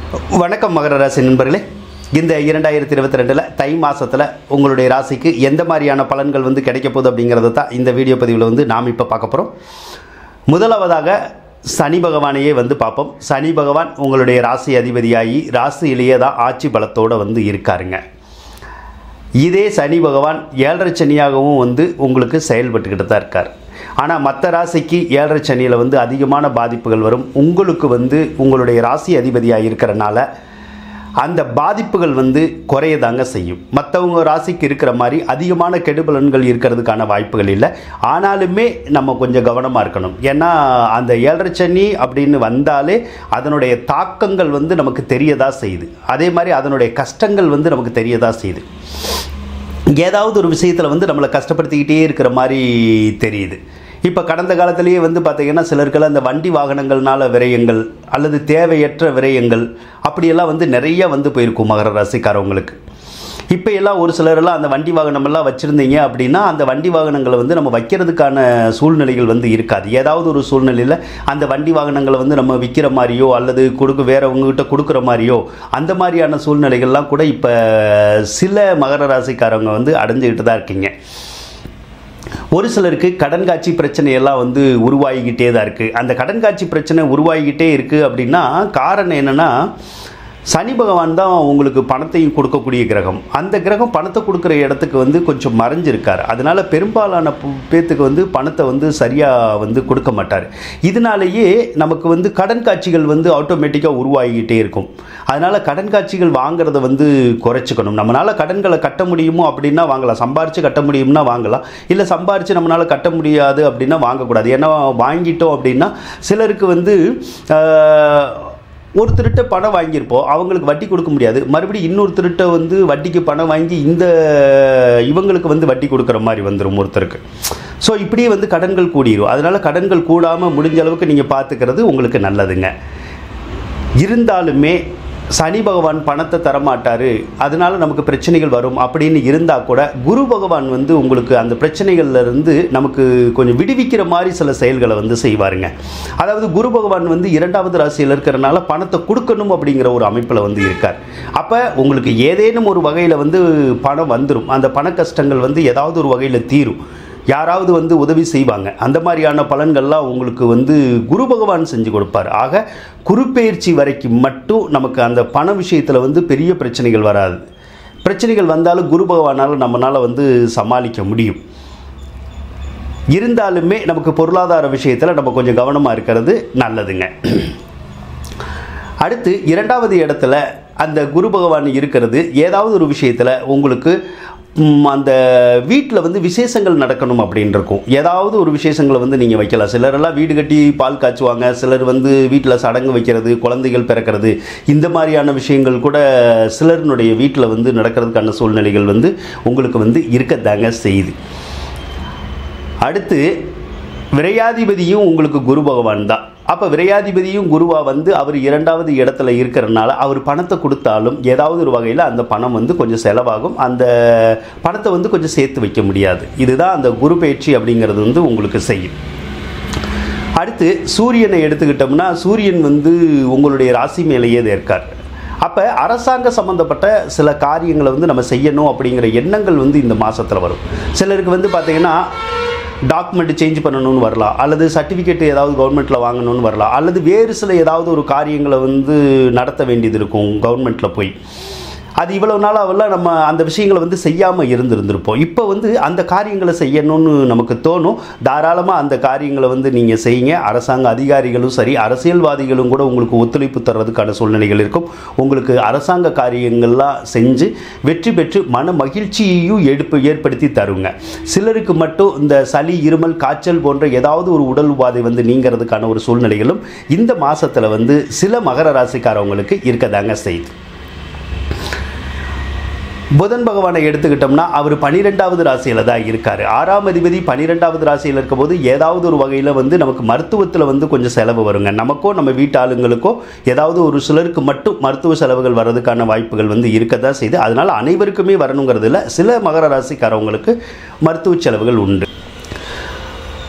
வணக்கம் மகர ராசி நண்பர்களே இந்த இரண்டாயிரத்தி இருபத்தி ரெண்டில் தை மாதத்தில் உங்களுடைய ராசிக்கு எந்த மாதிரியான பலன்கள் வந்து கிடைக்க போகுது அப்படிங்கிறத தான் இந்த வீடியோ பதிவில் வந்து நாம் இப்போ பார்க்க போகிறோம் முதலாவதாக சனி பகவானையே வந்து பார்ப்போம் சனி பகவான் உங்களுடைய ராசி அதிபதியாகி ராசியிலேயே தான் ஆட்சி பலத்தோடு வந்து இருக்காருங்க இதே சனி பகவான் ஏழரை சனியாகவும் வந்து உங்களுக்கு செயல்பட்டுக்கிட்டு தான் இருக்கார் ஆனால் மற்ற ராசிக்கு ஏழரை சனியில் வந்து அதிகமான பாதிப்புகள் வரும் உங்களுக்கு வந்து உங்களுடைய ராசி அதிபதியாக இருக்கிறனால அந்த பாதிப்புகள் வந்து குறையதாங்க செய்யும் மற்றவங்க ராசிக்கு இருக்கிற மாதிரி அதிகமான கெடுபலன்கள் இருக்கிறதுக்கான வாய்ப்புகள் இல்லை ஆனாலுமே நம்ம கொஞ்சம் கவனமாக இருக்கணும் ஏன்னா அந்த ஏழரை சனி அப்படின்னு வந்தாலே அதனுடைய தாக்கங்கள் வந்து நமக்கு தெரியதா செய்யுது அதே மாதிரி அதனுடைய கஷ்டங்கள் வந்து நமக்கு தெரியதா செய்யுது ஏதாவது ஒரு விஷயத்தில் வந்து நம்மளை கஷ்டப்படுத்திக்கிட்டே இருக்கிற மாதிரி தெரியுது இப்போ கடந்த காலத்திலேயே வந்து பார்த்திங்கன்னா சிலருக்கெல்லாம் அந்த வண்டி வாகனங்கள்னால விரயங்கள் அல்லது தேவையற்ற விரயங்கள் அப்படியெல்லாம் வந்து நிறைய வந்து போயிருக்கும் மகர ராசிக்காரவங்களுக்கு இப்போ எல்லாம் ஒரு சிலரெல்லாம் அந்த வண்டி வாகனமெல்லாம் வச்சுருந்தீங்க அப்படின்னா அந்த வண்டி வாகனங்களை வந்து நம்ம வைக்கிறதுக்கான சூழ்நிலைகள் வந்து இருக்காது ஏதாவது ஒரு சூழ்நிலையில் அந்த வண்டி வாகனங்களை வந்து நம்ம விற்கிற மாதிரியோ அல்லது கொடுக்க வேறவங்ககிட்ட கொடுக்குற மாதிரியோ அந்த மாதிரியான சூழ்நிலைகள்லாம் கூட இப்போ சில மகர ராசிக்காரவங்க வந்து அடைஞ்சுக்கிட்டு தான் இருக்கீங்க ஒரு சிலருக்கு கடன் காட்சி பிரச்சனையெல்லாம் வந்து உருவாகிக்கிட்டே தான் இருக்குது அந்த கடன் காட்சி பிரச்சனை உருவாகிக்கிட்டே இருக்குது அப்படின்னா காரணம் என்னென்னா சனி பகவான் தான் உங்களுக்கு பணத்தையும் கொடுக்கக்கூடிய கிரகம் அந்த கிரகம் பணத்தை கொடுக்குற இடத்துக்கு வந்து கொஞ்சம் மறைஞ்சிருக்கார் அதனால் பெரும்பாலான பு- பேத்துக்கு வந்து பணத்தை வந்து சரியாக வந்து கொடுக்க மாட்டார் இதனாலேயே நமக்கு வந்து கடன் காட்சிகள் வந்து ஆட்டோமேட்டிக்காக உருவாகிக்கிட்டே இருக்கும் அதனால் கடன் காட்சிகள் வாங்குறத வந்து குறைச்சிக்கணும் நம்மளால் கடன்களை கட்ட முடியுமோ அப்படின்னா வாங்கலாம் சம்பாரித்து கட்ட முடியும்னா வாங்கலாம் இல்லை சம்பாரித்து நம்மளால் கட்ட முடியாது அப்படின்னா வாங்கக்கூடாது ஏன்னா வாங்கிட்டோம் அப்படின்னா சிலருக்கு வந்து ஆஹ், ஒருத்தர்கிட்ட பணம் வாங்கியிருப்போம் அவங்களுக்கு வட்டி கொடுக்க முடியாது மறுபடியும் இன்னொருத்தர்கிட்ட வந்து வட்டிக்கு பணம் வாங்கி இந்த இவங்களுக்கு வந்து வட்டி கொடுக்குற மாதிரி வந்துடும் ஒருத்தருக்கு ஸோ இப்படியே வந்து கடன்கள் கூடிரும் அதனால் கடன்கள் கூடாமல் முடிஞ்ச அளவுக்கு நீங்கள் பார்த்துக்கிறது உங்களுக்கு நல்லதுங்க இருந்தாலுமே சனி பகவான் பணத்தை தரமாட்டாரு அதனால நமக்கு பிரச்சனைகள் வரும் அப்படின்னு இருந்தால் கூட குரு பகவான் வந்து உங்களுக்கு அந்த பிரச்சனைகள்ல இருந்து நமக்கு கொஞ்சம் விடுவிக்கிற மாதிரி சில செயல்களை வந்து செய்வாருங்க அதாவது குரு பகவான் வந்து இரண்டாவது ராசியில் இருக்கிறனால பணத்தை கொடுக்கணும் அப்படிங்கிற ஒரு அமைப்பில் வந்து இருக்கார் அப்போ உங்களுக்கு ஏதேனும் ஒரு வகையில் வந்து பணம் வந்துடும் அந்த பண கஷ்டங்கள் வந்து ஏதாவது ஒரு வகையில் தீரும் யாராவது வந்து உதவி செய்வாங்க அந்த மாதிரியான பலன்கள்லாம் உங்களுக்கு வந்து குரு பகவான் செஞ்சு கொடுப்பார் ஆக குரு பெயர்ச்சி வரைக்கும் மட்டும் நமக்கு அந்த பண விஷயத்தில் வந்து பெரிய பிரச்சனைகள் வராது பிரச்சனைகள் வந்தாலும் குரு பகவானால் நம்மளால் வந்து சமாளிக்க முடியும் இருந்தாலுமே நமக்கு பொருளாதார விஷயத்தில் நம்ம கொஞ்சம் கவனமாக இருக்கிறது நல்லதுங்க அடுத்து இரண்டாவது இடத்துல அந்த குரு பகவான் இருக்கிறது ஏதாவது ஒரு விஷயத்தில் உங்களுக்கு ம், அந்த வீட்டில் வந்து விசேஷங்கள் நடக்கணும் அப்படின்னு இருக்கும் ஏதாவது ஒரு விசேஷங்களை வந்து நீங்கள் வைக்கலாம் சிலரெல்லாம் வீடு கட்டி பால் காய்ச்சுவாங்க சிலர் வந்து வீட்டில் சடங்கு வைக்கிறது குழந்தைகள் பிறக்கிறது இந்த மாதிரியான விஷயங்கள் கூட சிலருனுடைய வீட்டில் வந்து நடக்கிறதுக்கான சூழ்நிலைகள் வந்து உங்களுக்கு வந்து இருக்கத்தாங்க செய்யுது அடுத்து விரையாதிபதியும் உங்களுக்கு குரு பகவான் தான் அப்போ விரையாதிபதியும் குருவா வந்து அவர் இரண்டாவது இடத்துல இருக்கிறனால அவர் பணத்தை கொடுத்தாலும் ஏதாவது ஒரு வகையில் அந்த பணம் வந்து கொஞ்சம் செலவாகும் அந்த பணத்தை வந்து கொஞ்சம் சேர்த்து வைக்க முடியாது இதுதான் அந்த குரு பயிற்சி அப்படிங்கிறது வந்து உங்களுக்கு செய்யும் அடுத்து சூரியனை எடுத்துக்கிட்டோம்னா சூரியன் வந்து உங்களுடைய ராசி மேலேயே தான் இருக்கார் அப்போ அரசாங்க சம்மந்தப்பட்ட சில காரியங்களை வந்து நம்ம செய்யணும் அப்படிங்கிற எண்ணங்கள் வந்து இந்த மாதத்தில் வரும் சிலருக்கு வந்து பார்த்திங்கன்னா டாக்குமெண்ட் சேஞ்ச் பண்ணணும்னு வரலாம் அல்லது சர்டிஃபிகேட் ஏதாவது கவர்மெண்ட்டில் வாங்கணும்னு வரலாம் அல்லது வேறு சில ஏதாவது ஒரு காரியங்களை வந்து நடத்த வேண்டியது இருக்கும் கவர்மெண்ட்டில் போய் அது இவ்வளவு நாளாவெல்லாம் நம்ம அந்த விஷயங்களை வந்து செய்யாமல் இருந்திருந்திருப்போம் இப்போ வந்து அந்த காரியங்களை செய்யணும்னு நமக்கு தோணும் தாராளமாக அந்த காரியங்களை வந்து நீங்கள் செய்யுங்க அரசாங்க அதிகாரிகளும் சரி அரசியல்வாதிகளும் கூட உங்களுக்கு ஒத்துழைப்பு தர்றதுக்கான சூழ்நிலைகள் இருக்கும் உங்களுக்கு அரசாங்க காரியங்கள்லாம் செஞ்சு வெற்றி பெற்று மன மகிழ்ச்சியையும் எடுப்பு ஏற்படுத்தி தருங்க சிலருக்கு மட்டும் இந்த சளி இருமல் காய்ச்சல் போன்ற ஏதாவது ஒரு உடல் உபாதை வந்து நீங்கிறதுக்கான ஒரு சூழ்நிலைகளும் இந்த மாசத்துல வந்து சில மகர ராசிக்காரவங்களுக்கு இருக்கதாங்க செய்யுது புதன் பகவானை எடுத்துக்கிட்டோம்னா அவர் பனிரெண்டாவது ராசியில் தான் இருக்கார் ஆறாம் அதிபதி பனிரெண்டாவது ராசியில் இருக்கும்போது ஏதாவது ஒரு வகையில் வந்து நமக்கு மருத்துவத்தில் வந்து கொஞ்சம் செலவு வருங்க நமக்கோ நம்ம வீட்டு ஆளுங்களுக்கோ ஏதாவது ஒரு சிலருக்கு மட்டும் மருத்துவ செலவுகள் வர்றதுக்கான வாய்ப்புகள் வந்து இருக்க தான் செய்யுது அதனால் அனைவருக்குமே வரணுங்கிறது இல்லை சில மகர ராசிக்காரவங்களுக்கு மருத்துவ செலவுகள் உண்டு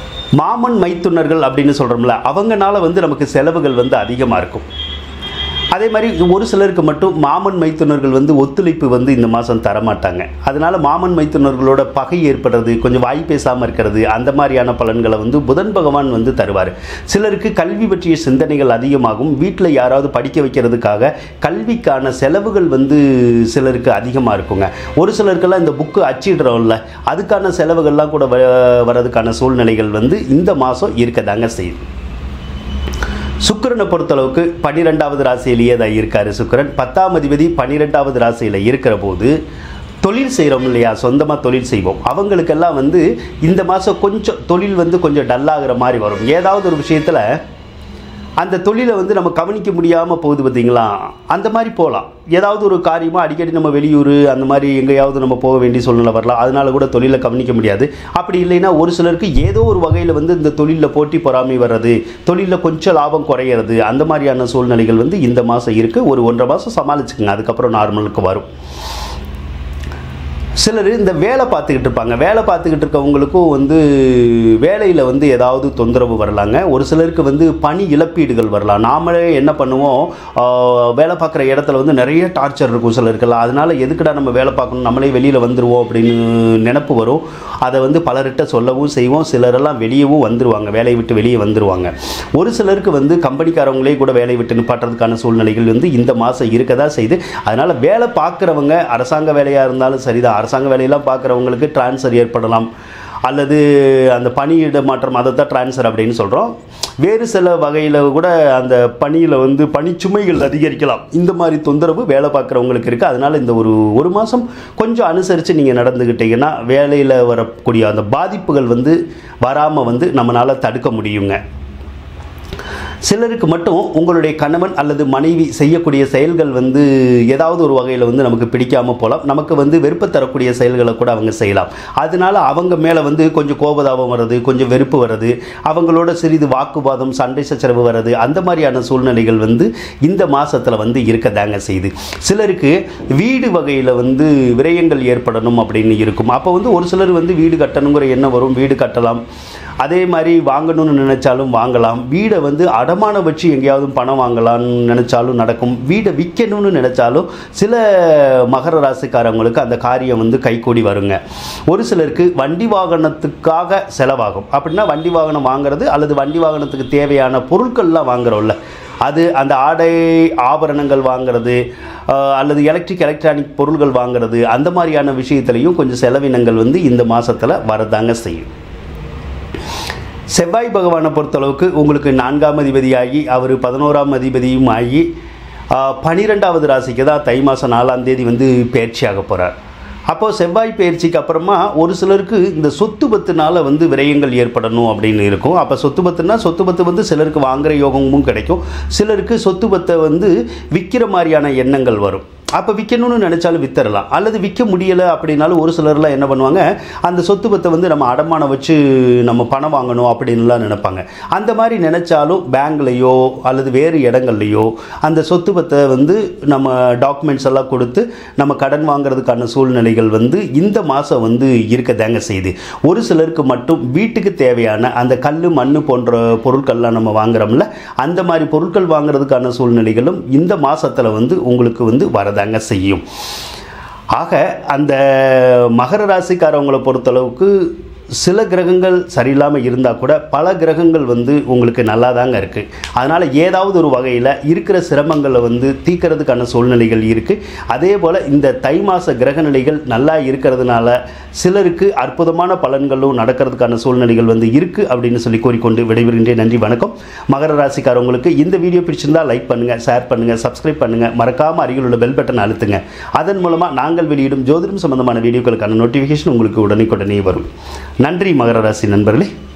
மாமன் மைத்துனர்கள் அப்படின்னு சொல்கிறோம்ல அவங்கனால வந்து நமக்கு செலவுகள் வந்து அதிகமாக இருக்கும் அதே மாதிரி ஒரு சிலருக்கு மட்டும் மாமன் மைத்துனர்கள் வந்து ஒத்துழைப்பு வந்து இந்த மாதம் தரமாட்டாங்க அதனால மாமன் மைத்துனர்களோட பகை ஏற்படுறது கொஞ்சம் வாய் பேசாமல் இருக்கிறது அந்த மாதிரியான பலன்களை வந்து புதன் பகவான் வந்து தருவார் சிலருக்கு கல்வி பற்றிய சிந்தனைகள் அதிகமாகும் வீட்டில் யாராவது படிக்க வைக்கிறதுக்காக கல்விக்கான செலவுகள் வந்து சிலருக்கு அதிகமாக இருக்குங்க ஒரு சிலருக்கெல்லாம் இந்த புக்கு அச்சிடுறோம்ல அதுக்கான செலவுகள்லாம் கூட வ- வரதுக்கான சூழ்நிலைகள் வந்து இந்த மாதம் இருக்கதாங்க செய்யுது சுக்கிரனை பொறுத்தளவுக்கு பன்னிரெண்டாவது ராசியிலேயே தான் இருக்காரு சுக்கிரன் பத்தாம் அதிபதி பன்னிரெண்டாவது ராசியில் இருக்கிற போது தொழில் செய்கிறோம் இல்லையா சொந்தமாக தொழில் செய்வோம் அவங்களுக்கெல்லாம் வந்து இந்த மாதம் கொஞ்சம் தொழில் வந்து கொஞ்சம் டல்லாகிற மாதிரி வரும் ஏதாவது ஒரு விஷயத்தில் அந்த தொழிலை வந்து நம்ம கவனிக்க முடியாமல் போகுது பார்த்தீங்களா அந்த மாதிரி போகலாம் ஏதாவது ஒரு காரியமாக அடிக்கடி நம்ம வெளியூர் அந்த மாதிரி எங்கேயாவது நம்ம போக வேண்டிய சூழ்நிலை வரலாம் அதனால கூட தொழிலை கவனிக்க முடியாது அப்படி இல்லைன்னா ஒரு சிலருக்கு ஏதோ ஒரு வகையில் வந்து இந்த தொழிலில் போட்டி பொறாமை வர்றது தொழிலில் கொஞ்சம் லாபம் குறையிறது அந்த மாதிரியான சூழ்நிலைகள் வந்து இந்த மாதம் இருக்குது ஒரு ஒன்றரை மாதம் சமாளிச்சுக்குங்க அதுக்கப்புறம் நார்மலுக்கு வரும் சிலர் இந்த வேலை பார்த்துக்கிட்டு இருப்பாங்க வேலை பார்த்துக்கிட்டு இருக்கவங்களுக்கும் வந்து வேலையில் வந்து ஏதாவது தொந்தரவு வரலாங்க ஒரு சிலருக்கு வந்து பணி இழப்பீடுகள் வரலாம் நாமளே என்ன பண்ணுவோம் ஆஹ், வேலை பார்க்குற இடத்துல வந்து நிறைய டார்ச்சர் இருக்கும் சிலருக்கெல்லாம் அதனால எதுக்குடா நம்ம வேலை பார்க்கணும் நம்மளே வெளியில் வந்துடுவோம் அப்படின்னு நினப்பு வரும் அதை வந்து பலர்கிட்ட சொல்லவும் செய்வோம் சிலரெல்லாம் வெளியவும் வந்துருவாங்க வேலையை விட்டு வெளியே வந்துருவாங்க ஒரு சிலருக்கு வந்து கம்பெனிக்காரங்களே கூட வேலையை விட்டு நிப்பாட்டுறதுக்கான சூழ்நிலைகள் வந்து இந்த மாதம் இருக்க தான் செய்யுது அதனால் வேலை பார்க்குறவங்க அரசாங்க வேலையாக இருந்தாலும் சரிதான் அரசாங்க வேலையெல்லாம் பார்க்குறவங்களுக்கு ட்ரான்ஸ்ஃபர் ஏற்படலாம் அல்லது அந்த பணியிட மாற்றம் அதை தான் ட்ரான்ஸ்ஃபர் அப்படின்னு சொல்கிறோம் வேறு சில வகையில் கூட அந்த பணியில் வந்து பணிச்சுமைகள் அதிகரிக்கலாம் இந்த மாதிரி தொந்தரவு வேலை பார்க்குறவங்களுக்கு இருக்குது அதனால் இந்த ஒரு ஒரு மாதம் கொஞ்சம் அனுசரித்து நீங்கள் நடந்துக்கிட்டீங்கன்னா வேலையில் வரக்கூடிய அந்த பாதிப்புகள் வந்து வராமல் வந்து நம்மளால் தடுக்க முடியுங்க சிலருக்கு மட்டும் உங்களுடைய கணவன் அல்லது மனைவி செய்யக்கூடிய செயல்கள் வந்து ஏதாவது ஒரு வகையில் வந்து நமக்கு பிடிக்காம போகலாம் நமக்கு வந்து வெறுப்பு தரக்கூடிய செயல்களை கூட அவங்க செய்யலாம் அதனால அவங்க மேலே வந்து கொஞ்சம் கோபதாபம் வர்றது கொஞ்சம் வெறுப்பு வர்றது அவங்களோட சிறிது வாக்குவாதம் சண்டை சச்சரவு வர்றது அந்த மாதிரியான சூழ்நிலைகள் வந்து இந்த மாசத்துல வந்து இருக்கதாங்க செய்யுது சிலருக்கு வீடு வகையில் வந்து விரயங்கள் ஏற்படணும் அப்படின்னு இருக்கும் அப்போ வந்து ஒரு சிலர் வந்து வீடு கட்டணுங்கிற எண்ணம் வரும் வீடு கட்டலாம் அதே மாதிரி வாங்கணும்னு நினைச்சாலும் வாங்கலாம் வீடை வந்து அடமானம் வச்சு எங்கேயாவது பணம் வாங்கலாம்னு நினைச்சாலும் நடக்கும் வீடை விற்கணும்னு நினைச்சாலும் சில மகர ராசிக்காரங்களுக்கு அந்த காரியம் வந்து கைகூடி வருங்க ஒரு சிலருக்கு வண்டி வாகனத்துக்காக செலவாகும் அப்படின்னா வண்டி வாகனம் வாங்குறது அல்லது வண்டி வாகனத்துக்கு தேவையான பொருட்கள்லாம் வாங்குறோம்ல அது அந்த ஆடை ஆபரணங்கள் வாங்குறது ஆஹ், அல்லது எலக்ட்ரிக் எலக்ட்ரானிக் பொருள்கள் வாங்குறது அந்த மாதிரியான விஷயத்துலையும் கொஞ்சம் செலவினங்கள் வந்து இந்த மாசத்துல வரதாங்க செய்யும் செவ்வாய் பகவானை பொறுத்தளவுக்கு உங்களுக்கு நான்காம் அதிபதியாகி அவர் பதினோராம் அதிபதியும் ஆகி ஆஹ், பனிரெண்டாவது ராசிக்கு தான் தை மாதம் நாலாம் தேதி வந்து பயிற்சியாக போகிறார் அப்போது செவ்வாய் பயிற்சிக்கு அப்புறமா ஒரு சிலருக்கு இந்த சொத்து பத்துனால வந்து விரயங்கள் ஏற்படணும் அப்படின்னு இருக்கும் அப்போ சொத்து பத்துனா சொத்து பத்து வந்து சிலருக்கு வாங்குற யோகமும் கிடைக்கும் சிலருக்கு சொத்து பத்தை வந்து விற்கிற மாதிரியான எண்ணங்கள் வரும் அப்போ விற்கணும்னு நினச்சாலும் வித்தரலாம் அல்லது விற்க முடியலை அப்படின்னாலும் ஒரு சிலர்லாம் என்ன பண்ணுவாங்க அந்த சொத்து பத்தை வந்து நம்ம அடமானம் வச்சு நம்ம பணம் வாங்கணும் அப்படின்லாம் நினைப்பாங்க அந்த மாதிரி நினச்சாலும் பேங்க்லேயோ அல்லது வேறு இடங்கள்லையோ அந்த சொத்து பத்தை வந்து நம்ம டாக்குமெண்ட்ஸ் எல்லாம் கொடுத்து நம்ம கடன் வாங்குறதுக்கான சூழ்நிலைகள் வந்து இந்த மாதம் வந்து இருக்கதாங்க செய்யுது ஒரு சிலருக்கு மட்டும் வீட்டுக்கு தேவையான அந்த கல் மண் போன்ற பொருட்கள்லாம் நம்ம வாங்குறோம்ல அந்த மாதிரி பொருட்கள் வாங்குறதுக்கான சூழ்நிலைகளும் இந்த மாசத்துல வந்து உங்களுக்கு வந்து வரதாங்க செய்யும் ஆக அந்த மகர ராசிக்காரவங்களை பொறுத்தளவுக்கு சில கிரகங்கள் சரியில்லாமல் இருந்தால் கூட பல கிரகங்கள் வந்து உங்களுக்கு நல்லா தாங்க இருக்குது அதனால் ஏதாவது ஒரு வகையில் இருக்கிற சிரமங்களை வந்து தீர்க்கறதுக்கான சூழ்நிலைகள் இருக்குது அதே போல் இந்த தை மாத கிரக நிலைகள் நல்லா இருக்கிறதுனால சிலருக்கு அற்புதமான பலன்களும் நடக்கிறதுக்கான சூழ்நிலைகள் வந்து இருக்குது அப்படின்னு சொல்லி கூறிக்கொண்டு விடைபெறுகின்றேன் நன்றி வணக்கம் மகர ராசிக்காரவங்களுக்கு இந்த வீடியோ பிடிச்சிருந்தா லைக் பண்ணுங்கள் ஷேர் பண்ணுங்கள் சப்ஸ்கிரைப் பண்ணுங்கள் மறக்காமல் அருகில் உள்ள பெல் பட்டன் அழுத்துங்க அதன் மூலமாக நாங்கள் வெளியிடும் ஜோதிடம் சம்பந்தமான வீடியோக்களுக்கான நோட்டிஃபிகேஷன் உங்களுக்கு உடனே உடனே வரும் நன்றி மகர ராசி நண்பர்களே